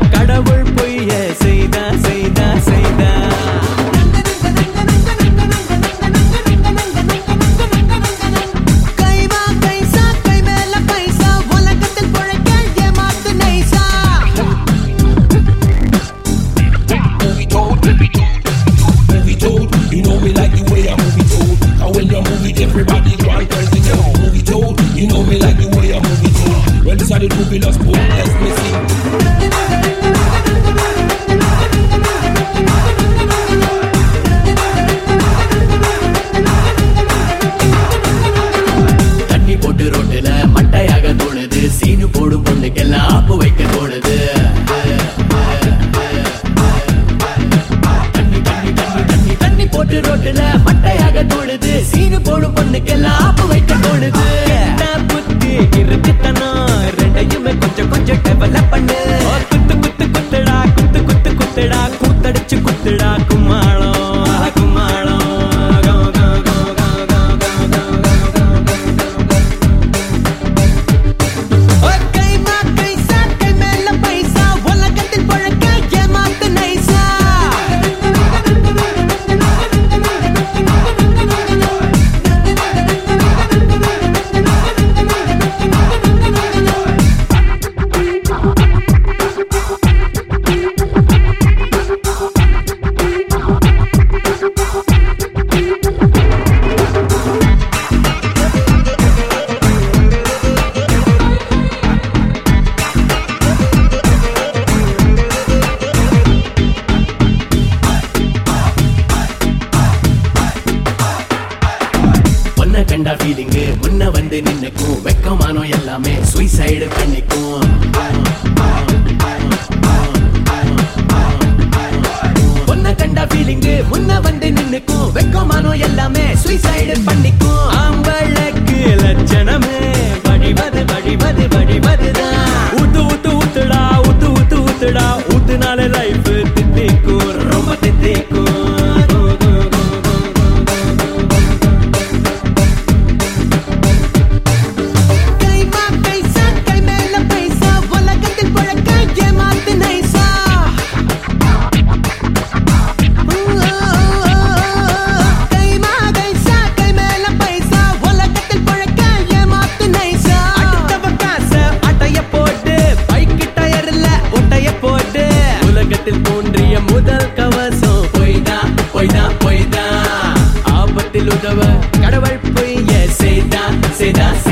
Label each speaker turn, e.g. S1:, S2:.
S1: கடவுள் பொய்ய செய்தா செய்தா செய்தா
S2: கைவா கைசா கை மேல பைசா உலகத்தில் பொழைக்க ஏமாத்து நைசா
S3: movie told, movie told. You know me like the way I movie told. And when you move it, everybody go and crazy. Yo, movie told. You know me like the way I movie told. When this are the movie, let's put let's me sing.
S1: தண்ணி போட்டு ரோட்டுல மட்டையாக தோணுது சீனு போடும் பொண்ணுக்கெல்லாம் ஆப்பு வைக்க தோணுது தண்ணி தண்ணி தண்ணி தண்ணி தண்ணி போட்டு ரோட்டுல மட்டையாக தோணுது சீனு போடும் பொண்ணுக்கெல்லாம் ஆப்பு வைக்க தோணுது என்ன புத்தி இருக்குத்தனம் ரெண்டையுமே கொஞ்சம் கொஞ்சம் டெவலப் பண்ணு ஓ, குத்து குத்து குத்துடா குத்து குத்து குத்துடா கூத்தடிச்சு குத்துடா கும்மாளம் ஆ, கும்மாளம் கோ, கோ, கோ, கோ, கோ, கோ, கோ.
S2: கைமா கைசா கை மேல பைசா உலகத்தில் பொழைக்க ஏமாத்து நைசா
S1: பொண்ண கண்டா ஃபீலிங்கு முன்ன வந்து நின்னுக்கும் வெக்கமானோ எல்லாமே சூசைடு பண்ணிக்கும் பொண்ண கண்டா ஃபீலிங்கு முன்ன வந்து நின்னுக்கும் வெக்கமானோ எல்லாமே சூசைடு பண்ணிக்கும் ஆம்பளக்கு லட்சணமே வடிவது வடிவது வடிவதுதான் ஊத்து ஊத்து ஊத்துடா ஊத்து ஊத்து ஊத்துடா ஊத்துனால லைஃப் தித்திக்கும் ரொம்ப தித்திக்கும்
S2: கைமா கைசா கை மேல பைசா உலகத்தில் பொழைக்க ஏமாத்து நைசா கைமா கைசா கை மேல பைசா உலகத்தில் பொழைக்க ஏமாத்து நைசா
S1: அடுத்தவ காச அட்டைய போட்டு பைக்கு டயர்ல ஒட்டைய போட்டு உலகத்தில் தோன்றிய முதல் கவசம் பொய்தா பொய்தா பொய்தா ஆபத்தில் உதவ கடவுள் பொய்ய செய்தா செய்தா